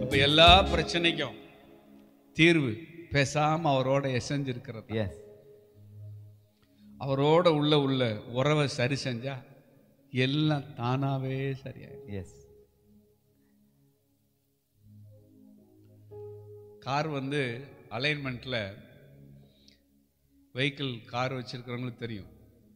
அப்ப எல்லா பிரச்சனைக்கும் தீர்வு பேசாம அவரோட எசைஞ்சிருக்கிறது எஸ் அவரோட உள்ள உள்ள உறவை சரி செஞ்சா எல்லாம் தானாவே சரியாயிடும் எஸ் கார் வந்து அலைன்மெண்ட்ல வெஹிக்கிள் கார் வச்சிருக்கிறவங்களுக்கு தெரியும்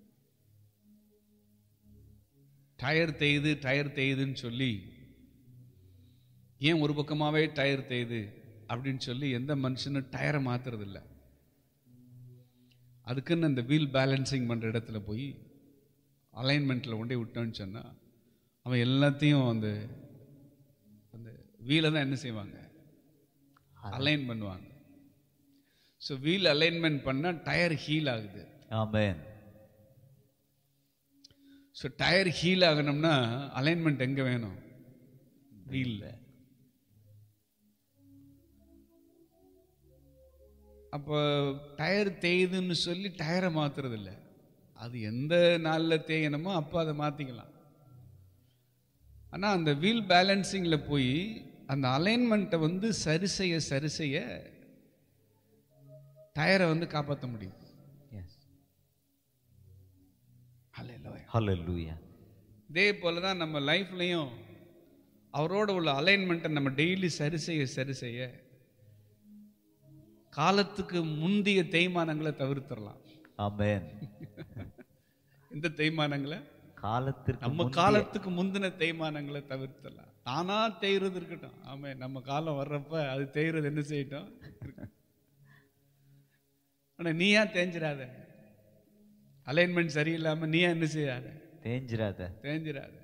டயர் தேயுது டயர் தேயுதுன்னு சொல்லி ஏன் ஒரு பக்கமாவே டயர் தேயுது அப்படின்னு சொல்லி எந்த மனுஷனும் டயரை மாத்துறது இல்ல அதுக்குன்னு அந்த வீல் பேலன்சிங் பண்ற இடத்துல போய் அலைன்மெண்ட்ல கொண்டே விட்டோன்னு சொன்னா அவன் எல்லாத்தையும் அந்த அந்த வீலை தான் என்ன செய்வாங்க அலைன் பண்ணுவாங்க ஸோ வீல் அலைன்மெண்ட் பண்ணால் டயர் ஹீல் ஆகுது ஆமென் ஸோ டயர் ஹீல் ஆகணும்னா அலைன்மெண்ட் எங்கே வேணும் வீல்ல அப்போ டயர் தேயுதுன்னு சொல்லி டயரை மாத்துறது இல்ல அது எந்த நாளில் தேயணுமோ அப்போ அதை மாற்றிக்கலாம் ஆனால் அந்த வீல் பேலன்சிங்கில் போய் அந்த அலைன்மெண்ட்டை வந்து சரி செய்ய சரி செய்ய டயரை வந்து காப்பாற்ற முடியும் எஸ் Hallelujah. ஹalleluya இதே போல தான் நம்ம லைஃப்லையும் அவரோட உள்ள அலைன்மெண்ட்டை நம்ம டெய்லி சரி செய்ய சரி செய்ய காலத்துக்கு முந்திய தேய்மானங்களை தவிர்த்திடலாம் ஆமென் இந்த தேய்மானங்களை காலத்திற்கு நம்ம முந்தைய- காலத்துக்கு முந்தின தேய்மானங்களை தவிர்த்திடலாம் தானா தேய்றது இருக்கட்டும் ஆமே நம்ம காலம் வர்றப்ப அது தேய்றது என்ன செய்யட்டும் இருக்கட்டும். ஆனா நீயா தேஞ்சிராத அலைன்மெண்ட் சரியில்லாம நீயா என்ன செய்யாத தேஞ்சிராத தேஞ்சிராத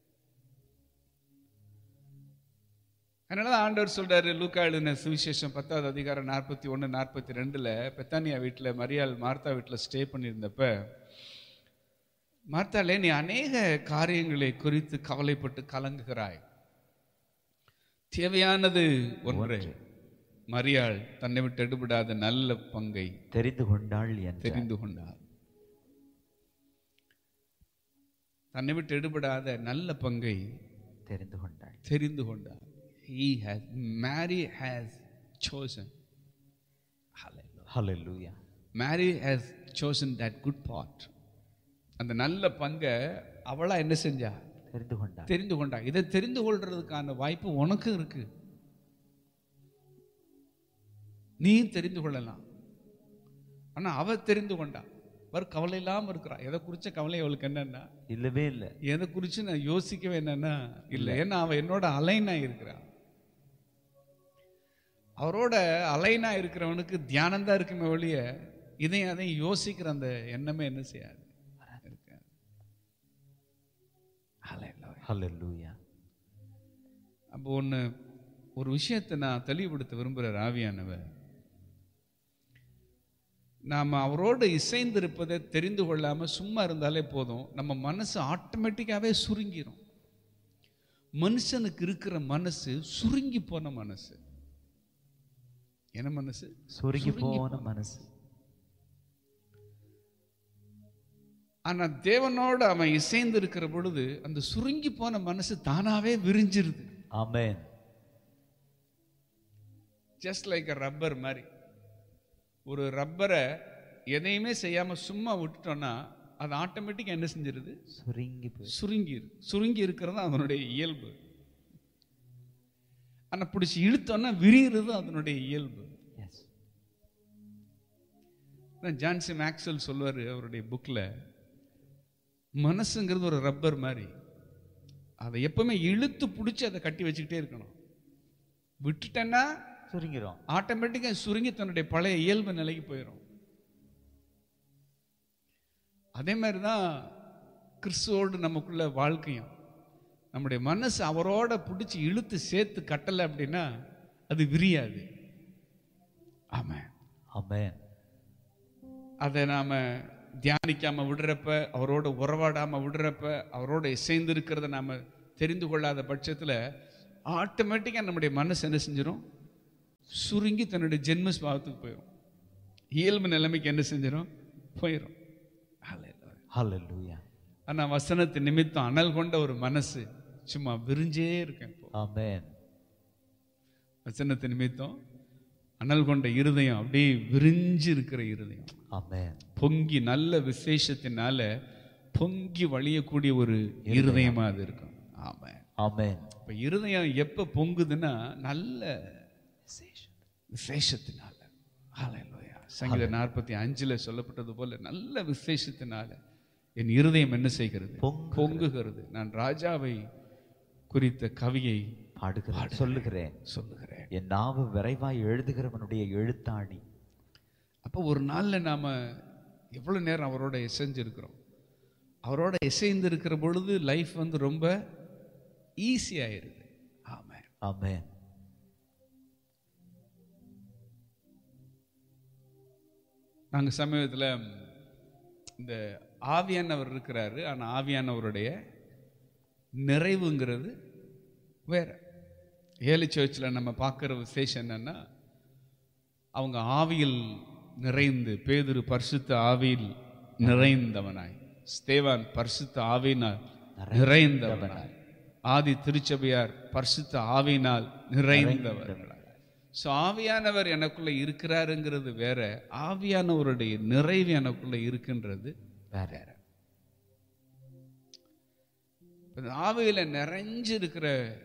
அதனாலதான் ஆண்டவர் சொல்றாரு லூக்கா எழுதின சுவிசேஷம் பத்தாவது அதிகாரம் நாற்பத்தி ஒன்று நாற்பத்தி ரெண்டுல பெத்தானியா வீட்டில் மரியாள் மார்த்தா வீட்டில் ஸ்டே பண்ணியிருந்தப்ப மார்த்தாளே நீ அநேக காரியங்களை குறித்து கவலைப்பட்டு கலங்குகிறாய் தேவையானது ஒன்று மரியாள் தன்னை விட்டு எடுபடாத நல்ல பங்கை தெரிந்து கொண்டாள் என்று தெரிந்து கொண்டார் தன்னை விட்டு எடுபடாத நல்ல பங்கை தெரிந்து கொண்டாள் தெரிந்து கொண்டார் he has mary has chosen Hallelujah. Hallelujah mary has chosen that good part அந்த நல்ல பங்கை அவளா என்ன செஞ்சா தெரிந்து கொண்டாள் தெரிந்து கொண்டா இதை தெரிந்து கொள்றதுக்கான வாய்ப்பு உனக்கும் இருக்கு நீ தெரிந்து கொள்ளலாம் ஆனா அவ தெரிந்து கொண்டா அவர் கவலை இல்லாம இருக்கிறா எதை குறிச்ச கவலை அவளுக்கு என்னன்னா இல்லவே இல்ல எதை குறித்து நான் யோசிக்கவே என்னன்னா இல்லை ஏன்னா அவ என்னோட அலைனா இருக்கிறா அவரோட அலைனா இருக்கிறவனுக்கு தியானம் தான் இருக்குமே ஒழிய இதையும் அதையும் யோசிக்கிற அந்த எண்ணமே என்ன செய்யாது இருக்காது. Hallelujah. ஹalleluya அப்போ ஒன்று ஒரு விஷயத்தை நான் தெளிவுபடுத்த விரும்புகிற ஆவியானவர் நாம் அவரோடு இசைந்திருப்பதை தெரிந்து கொள்ளாமல் சும்மா இருந்தாலே போதும் நம்ம மனசு ஆட்டோமேட்டிக்காகவே சுருங்கிரும் மனுஷனுக்கு இருக்கிற மனசு சுருங்கி போன மனசு என்ன மனசு சுருங்கி போன மனசு ஆனா தேவனோடு அவன் இசைந்து இருக்கிற பொழுது அந்த சுருங்கி போன மனசு தானாவே விரிஞ்சிருது amen just like a rubber மாதிரி ஒரு ரப்பரை எதையுமே செய்யாம சும்மா விட்டுட்டோம்னா அது ஆட்டோமேட்டிக்காக என்ன செஞ்சிருது சுருங்கி போய் சுருங்கி சுருங்கி இருக்கிறது அதனுடைய இயல்பு ஆனா பிடிச்சி இழுத்தோன்னா விரிகிறது அதனுடைய இயல்பு எஸ் அதான் ஜான்சி மேக்ஸ்வெல் சொல்லுவார் அவருடைய புக்கில் மனசுங்கிறது ஒரு ரப்பர் மாதிரி அதை எப்பவுமே இழுத்து பிடிச்சி அதை கட்டி வச்சுக்கிட்டே இருக்கணும் விட்டுட்டேன்னா சுருங்கிறோம் ஆட்டோமேட்டிக்காக சுருங்கி தன்னுடைய பழைய இயல்பு நிலைக்கு போயிடும் அதே மாதிரி தான் கிறிஸ்துவோடு நமக்குள்ள வாழ்க்கையும் நம்முடைய மனசு அவரோட பிடிச்சி இழுத்து சேர்த்து கட்டலை அப்படின்னா அது விரியாது ஆமாம் ஆமென் அதை நாம் தியானிக்காம விடுறப்ப அவரோட உறவாடாம விடுறப்ப அவரோட இசைந்து இருக்கிறத நாம் தெரிந்து கொள்ளாத பட்சத்தில் ஆட்டோமேட்டிக்காக நம்முடைய மனசு என்ன செஞ்சிடும் சுருங்கி தன்னுடைய ஜென்ம ஸ்பாவத்துக்கு போயிடும் இயல்பு நிலைமைக்கு என்ன செஞ்சிடும் போயிடும் ஹalleluya ஆனா வசனத்து நிமித்தம் அனல் கொண்ட ஒரு மனசு சும்மா விரிஞ்சே இருக்கேன் இப்போ ஆமென் வசனத்து நிமித்தம் அனல் கொண்ட இருதயம் அப்படியே விரிஞ்சு இருக்கிற இருதயம் ஆமென் பொங்கி நல்ல விசேஷத்தினால பொங்கி வழியக்கூடிய ஒரு இருதயமா அது இருக்கும் ஆமா ஆமென் இப்ப இருதயம் எப்ப பொங்குதுன்னா நல்ல விசேஷத்தினால ஹalleluya சங்கீத நாற்பத்தி அஞ்சுல சொல்லப்பட்டது போல நல்ல விசேஷத்தினால என் இருதயம் என்ன செய்கிறது பொங்கு பொங்குகிறது நான் ராஜாவை குறித்த கவியை பாடுகிறேன் சொல்லுகிறேன் சொல்லுகிறேன் என் நாவு விரைவாய் எழுதுகிறவனுடைய எழுத்தாணி அப்போ ஒரு நாள்ல நாம எவ்வளவு நேரம் அவரோட இசைஞ்சிருக்கிறோம் அவரோட இசைந்து இருக்கிற பொழுது லைஃப் வந்து ரொம்ப ஈஸி ஆயிருது ஆமா ஆமென் நாங்க சமீபத்துல இந்த ஆவியானவர் இருக்கிறாரு ஆனா ஆவியானவருடைய நிறைவுங்கிறது வேற ஏழு சர்ச்சில் நம்ம பார்க்குற விசேஷம் என்னன்னா அவங்க ஆவியில் நிறைந்து பேதுரு பரிசுத்த ஆவியில் நிறைந்தவனாய் ஸ்தேவான் பரிசுத்த ஆவியினால் நிறைந்தவனாய் ஆதி திருச்சபையார் பரிசுத்த ஆவியினால் நிறைந்தவர்களாய் ஸோ ஆவியானவர் எனக்குள்ள இருக்கிறாருங்கிறது வேற ஆவியானவருடைய நிறைவு எனக்குள்ள இருக்கின்றது வேற இந்த ஆவியில நிறைஞ்சு இருக்கிற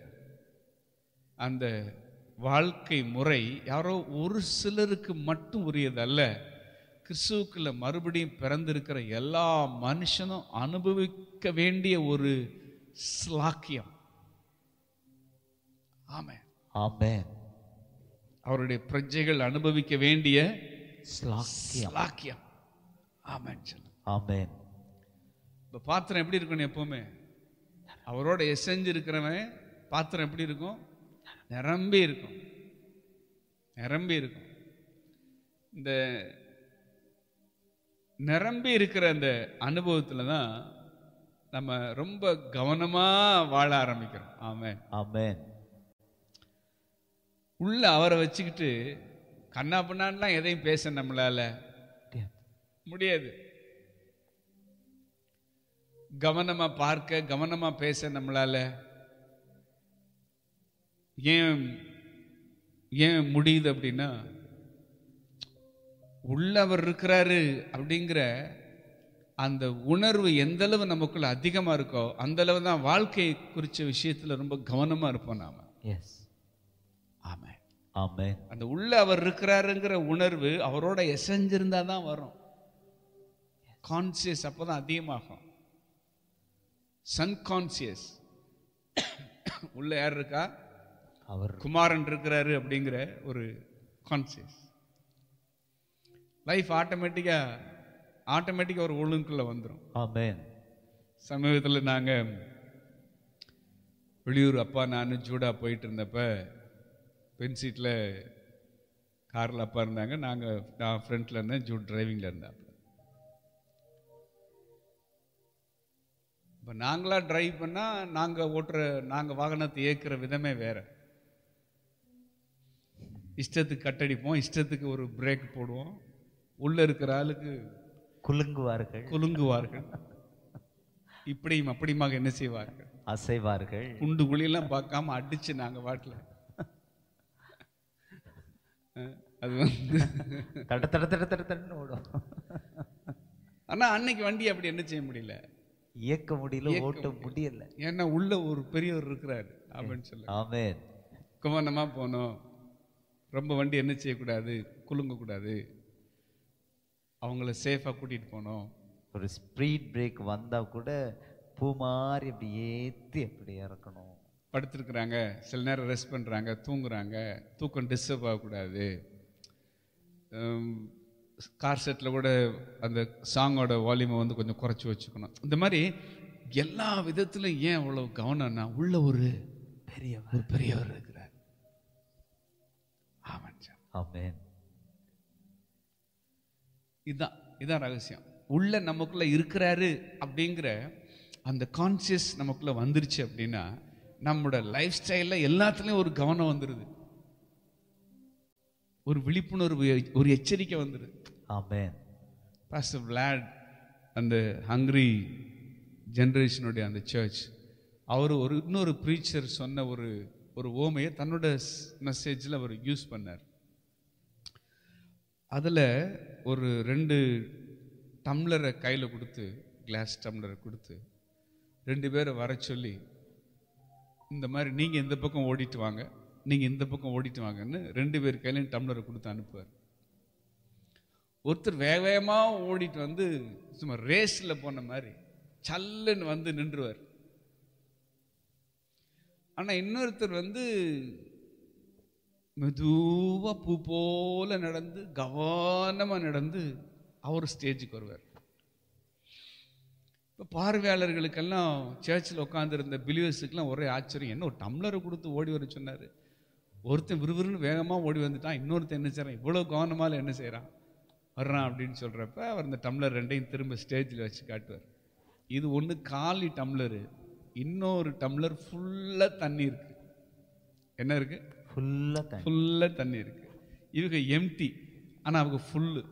அந்த வாழ்க்கை முறை யாரோ ஒரு சிலருக்கு மட்டும் உரியதல்ல கிறிஸ்துவுக்குள்ள மறுபடியும் பிறந்திருக்கிற எல்லா மனுஷனும் அனுபவிக்க வேண்டிய ஒரு ஸ்லாக்கியம் ஆமே ஆமென் அவருடைய பிரஜைகள் அனுபவிக்க வேண்டிய ஸ்லாக்கியம் ஸ்லாக்கியம் ஆமென் சொல்லு ஆமென் இப்போ பாத்திரம் எப்படி இருக்கணும் எப்பவுமே அவரோட எசைஞ்சு இருக்கிறவன் பாத்திரம் எப்படி இருக்கும் நிரம்பி இருக்கும் நிரம்பி இருக்கும் இந்த நிரம்பி இருக்கிற அந்த அனுபவத்தில் தான் நம்ம ரொம்ப கவனமா வாழ ஆரம்பிக்கிறோம் ஆமென் ஆமென் உள்ள அவரை வச்சுக்கிட்டு கண்ணா பண்ணான்லாம் எதையும் பேச நம்மளால முடியாது கவனமா பார்க்க கவனமா பேச நம்மளால ஏன் ஏன் முடியுது அப்படின்னா உள்ளவர் இருக்கிறாரு அப்படிங்கிற அந்த உணர்வு எந்த அளவு நமக்குள்ள அதிகமா இருக்கோ அந்த அளவு தான் வாழ்க்கை குறிச்ச விஷயத்துல ரொம்ப கவனமா இருப்போம் நாம எஸ் ஆமா ஆமென் அந்த உள்ள அவர் இருக்கிறாருங்கிற உணர்வு அவரோட எசைஞ்சிருந்தா தான் வரும் கான்சியஸ் அப்பதான் அதிகமாகும் சன்கான்சியஸ் உள்ள யார் இருக்கா அவர் குமாரன் இருக்கிறாரு அப்படிங்கிற ஒரு கான்சியஸ் லைஃப் ஆட்டோமேட்டிக்கா ஆட்டோமேட்டிக்கா ஒரு ஒழுங்குக்குள்ள வந்துடும் ஆமென் சமீபத்தில் நாங்கள் வெளியூர் அப்பா நான் ஜூடா போயிட்டு இருந்தப்ப பென் சீட்டில் காரில் அப்பா இருந்தாங்க நாங்கள் நான் ஃப்ரண்ட்டில் இருந்தேன் ஜூட் டிரைவிங்கில் இருந்தாப்புல இப்போ நாங்களா டிரைவ் பண்ணால் நாங்கள் ஓட்டுற நாங்கள் வாகனத்தை இயக்குற விதமே வேற இஷ்டத்துக்கு கட்டடிப்போம் இஷ்டத்துக்கு ஒரு பிரேக் போடுவோம் உள்ளே இருக்கிற ஆளுக்கு குலுங்குவார்கள் குலுங்குவார்கள் இப்படியும் அப்படியுமாக என்ன செய்வார்கள் அசைவார்கள் குண்டு குழியெல்லாம் பார்க்காம அடிச்சு நாங்க வாட்டில் அது வந்து தட தட தட தட தடன்னு ஓடும் ஆனா அன்னைக்கு வண்டி அப்படி என்ன செய்ய முடியல இயக்க முடியல ஓட்ட முடியல ஏன்னா உள்ள ஒரு பெரியவர் இருக்கிறாரு அப்படின்னு சொல்ல ஆமென் கவனமா போனோம் ரொம்ப வண்டி என்ன செய்யக்கூடாது குலுங்கக்கூடாது அவங்கள சேஃபா கூட்டிட்டு போனோம் ஒரு ஸ்பீட் பிரேக் வந்தா கூட பூ மாதிரி அப்படி ஏத்தி அப்படி இறக்கணும் படுத்திருக்கிறாங்க சில நேரம் ரெஸ்ட் பண்ணுறாங்க தூங்குறாங்க தூக்கம் டிஸ்டர்ப் ஆகக்கூடாது கார் செட்டில் கூட அந்த சாங்கோட வால்யூமை வந்து கொஞ்சம் குறைச்சி வச்சுக்கணும் இந்த மாதிரி எல்லா விதத்திலும் ஏன் அவ்வளோ கவனம்னா உள்ள ஒரு பெரியவர் ஒரு பெரியவர் இருக்கிறார் ஆமாம் சார் ஆமென் இதுதான் இதுதான் ரகசியம் உள்ள நமக்குள்ள இருக்கிறாரு அப்படிங்கிற அந்த கான்சியஸ் நமக்குள்ள வந்துருச்சு அப்படின்னா நம்மளோட லைஃப் ஸ்டைலில் எல்லாத்துலேயும் ஒரு கவனம் வந்துடுது ஒரு விழிப்புணர்வு ஒரு எச்சரிக்கை வந்துடுது ஆமென் பாஸ்டர் விளாட் அந்த ஹங்க்ரி ஜென்ரேஷனுடைய அந்த சர்ச் அவர் ஒரு இன்னொரு ப்ரீச்சர் சொன்ன ஒரு ஒரு ஓமையை தன்னோட மெசேஜில் அவர் யூஸ் பண்ணார் அதில் ஒரு ரெண்டு டம்ளரை கையில் கொடுத்து கிளாஸ் டம்ளரை கொடுத்து ரெண்டு பேரை வர சொல்லி இந்த மாதிரி நீங்கள் இந்த பக்கம் ஓடிட்டு வாங்க நீங்கள் இந்த பக்கம் ஓடிட்டு வாங்கன்னு ரெண்டு பேர் கையிலையும் டம்ளரை கொடுத்து அனுப்புவார் ஒருத்தர் வேக வேகமாக ஓடிட்டு வந்து சும்மா ரேஸில் போன மாதிரி சல்லுன்னு வந்து நின்றுவார் ஆனால் இன்னொருத்தர் வந்து மெதுவாக பூ போல நடந்து கவனமாக நடந்து அவர் ஸ்டேஜுக்கு வருவார் இப்போ பார்வையாளர்களுக்கெல்லாம் சர்ச்சில் உட்காந்துருந்த பிலிவர்ஸுக்கெல்லாம் ஒரே ஆச்சரியம் என்ன ஒரு டம்ளரை கொடுத்து ஓடி வர சொன்னார் ஒருத்தன் விறுவிறுன்னு வேகமாக ஓடி வந்துட்டான் இன்னொருத்தன் என்ன செய்கிறான் இவ்வளோ கவனமாக என்ன செய்கிறான் வர்றான் அப்படின்னு சொல்கிறப்ப அவர் இந்த டம்ளர் ரெண்டையும் திரும்ப ஸ்டேஜில் வச்சு காட்டுவார் இது ஒன்று காலி டம்ளரு இன்னொரு டம்ளர் ஃபுல்லாக தண்ணி இருக்கு என்ன இருக்கு ஃபுல்லாக தண்ணி ஃபுல்லாக தண்ணி இருக்கு இவங்க எம்டி ஆனால் அவங்க ஃபுல்லு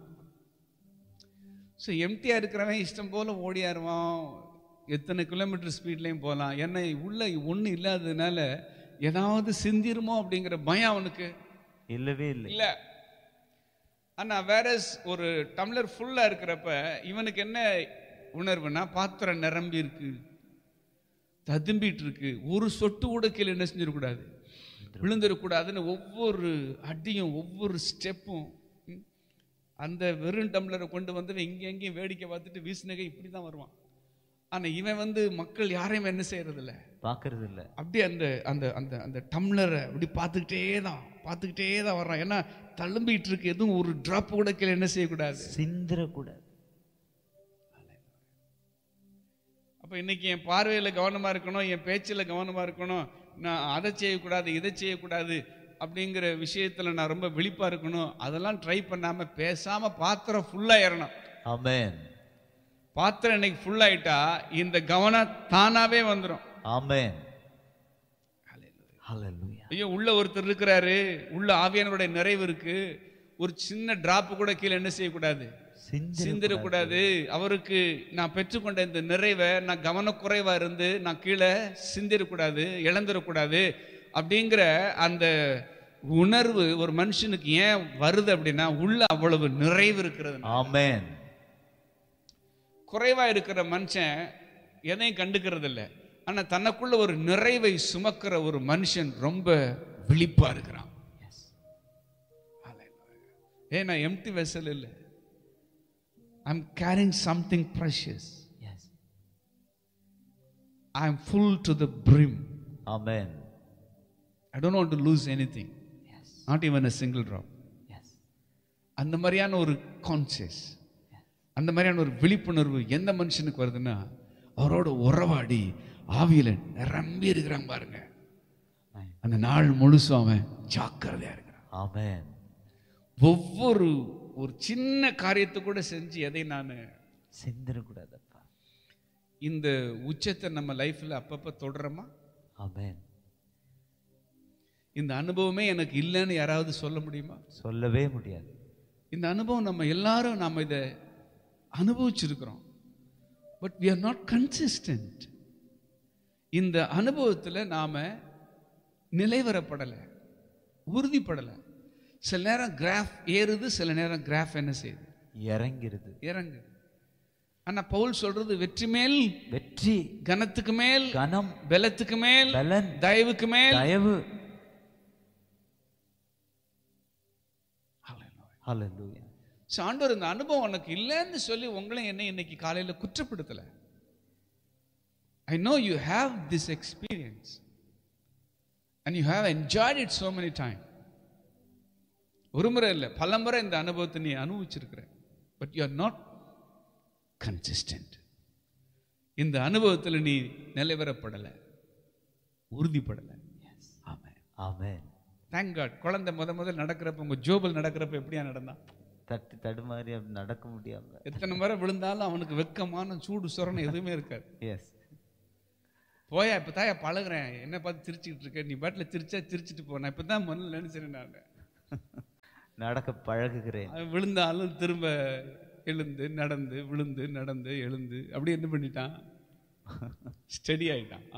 ஸோ எம்டியாக இருக்கிறவன் இஷ்டம் போல் ஓடியாருவான் எத்தனை கிலோமீட்டர் ஸ்பீட்லேயும் போகலாம் ஏன்னா உள்ள ஒன்றும் இல்லாததுனால ஏதாவது சிந்திருமோ அப்படிங்கிற பயம் அவனுக்கு இல்லவே இல்லை இல்ல ஆனா வேற ஒரு டம்ளர் ஃபுல்லா இருக்கிறப்ப இவனுக்கு என்ன உணர்வுனா பாத்திரம் நிரம்பி இருக்கு ததும்பிட்டு இருக்கு ஒரு சொட்டு கூட கீழே என்ன செஞ்சிடக்கூடாது விழுந்துடக்கூடாதுன்னு ஒவ்வொரு அடியும் ஒவ்வொரு ஸ்டெப்பும் அந்த வெறும் டம்ளரை கொண்டு வந்தவன் இங்கே எங்கேயும் வேடிக்கை பார்த்துட்டு வீசினகை இப்படி தான் வருவான் ஆனா இவன் வந்து மக்கள் யாரையும் என்ன செய்யறதில்ல பார்க்கறது இல்லை அப்படியே அந்த அந்த அந்த அந்த டம்ளரை அப்படி பார்த்துக்கிட்டே தான் பார்த்துக்கிட்டே தான் வர்றான் ஏன்னா தழும்பிட்டு இருக்கு எதுவும் ஒரு டிராப் கூட கீழே என்ன செய்யக்கூடாது சிந்திரக்கூடாது அப்போ இன்னைக்கு என் பார்வையில் கவனமாக இருக்கணும் என் பேச்சில் கவனமாக இருக்கணும் நான் அதை செய்யக்கூடாது இதை செய்யக்கூடாது அப்படிங்கிற விஷயத்தில் நான் ரொம்ப விழிப்பாக இருக்கணும் அதெல்லாம் ட்ரை பண்ணாமல் பேசாமல் பாத்திரம் ஃபுல்லாக ஏறணும் ஆமென் பாத்திரம் இன்னைக்கு ஃபுல்லாயிட்டா இந்த கவனம் தானாகவே வந்துடும் ஆமென் ஹalleluya ஐயோ உள்ள ஒருத்தர் இருக்கிறாரு உள்ள ஆவியானவருடைய நிறைவு இருக்கு ஒரு சின்ன டிராப் கூட கீழே என்ன செய்யக்கூடாது சிந்திர சிந்திரக்கூடாது அவருக்கு நான் பெற்றுக்கொண்ட இந்த நிறைவை நான் கவனக்குறைவா இருந்து நான் கீழே சிந்திரக்கூடாது இழந்துடக்கூடாது அப்படிங்கிற அந்த உணர்வு ஒரு மனுஷனுக்கு ஏன் வருது அப்படின்னா உள்ள அவ்வளவு நிறைவு இருக்கிறது ஆமென் குறைவா இருக்கிற மனுஷன் எதையும் கண்டுக்கிறது இல்லை ஆனா தனக்குள்ள ஒரு நிறைவை சுமக்கிற ஒரு மனுஷன் ரொம்ப விழிப்பா இருக்கிறான் ஏன் நான் எம்டி வெசல் இல்லை I'm carrying something precious yes I am full to the brim amen I don't want to lose anything yes not even a single drop yes அந்த மாதிரியான ஒரு கான்சியஸ் அந்த மாதிரியான ஒரு விழிப்புணர்வு எந்த மனுஷனுக்கு வருதுன்னா அவரோட உறவாடி ஆவியில நிரம்பி இருக்கிறான் பாருங்க அந்த நாள் முழுசும் அவன் ஜாக்கிரதையா இருக்கிறான் ஆமென் ஒவ்வொரு ஒரு சின்ன காரியத்தை கூட செஞ்சு எதை நான் சிந்திரக்கூடாதப்பா இந்த உச்சத்தை நம்ம லைஃப்ல அப்பப்ப தொடரமா ஆமென் இந்த அனுபவமே எனக்கு இல்லைன்னு யாராவது சொல்ல முடியுமா சொல்லவே முடியாது இந்த அனுபவம் நம்ம எல்லாரும் நாம இதை அனுபவிச்சிருக்கிறோம் but we are not consistent இந்த அனுபவத்தில் நாம நிலைவரப்படலை உறுதிப்படலை சில நேரம் கிராஃப் ஏறுது சில நேரம் கிராஃப் என்ன செய்யுது இறங்கிறது இறங்கு ஆனா பவுல் சொல்றது வெற்றி மேல் வெற்றி கனத்துக்கு மேல் கனம் பலத்துக்கு மேல் பலன் தயவுக்கு மேல் தயவு ஹalleluya So, ஆண்டவர் இந்த அனுபவம் உனக்கு இல்லைன்னு சொல்லி உங்களை என்ன இன்னைக்கு காலையில குற்றப்படுத்தல I know you have this experience and you have enjoyed it so many time ஒரு முறை இல்லை பல முறை இந்த அனுபவத்தை நீ அனுபவிச்சிருக்கிற but you are not consistent இந்த அனுபவத்தில் நீ நிலைவரப்படலை உறுதிப்படலை ஆமாம் ஆமென் தேங்க் காட் குழந்தை முத முதல் நடக்கிறப்ப உங்க ஜோபல் நடக்கிறப்ப எப்படியா நடந்தான் தட்டு தடுமாறி அப்படி நடக்க முடியாம எத்தனை முறை விழுந்தாலும் அவனுக்கு வெக்கமான சூடு சொரணை எதுவுமே இருக்காது எஸ் போயா இப்போ தாயா பழகுறேன் என்ன பார்த்து சிரிச்சுக்கிட்டு இருக்க நீ பாட்டில் சிரிச்சா சிரிச்சிட்டு போ நான் இப்போ தான் முதல்ல நினைச்சேன் நான் நடக்க பழகுகிறேன் அவன் விழுந்தாலும் திரும்ப எழுந்து நடந்து விழுந்து நடந்து எழுந்து அப்படி என்ன பண்ணிட்டான் ஸ்டடி ஆயிட்டான்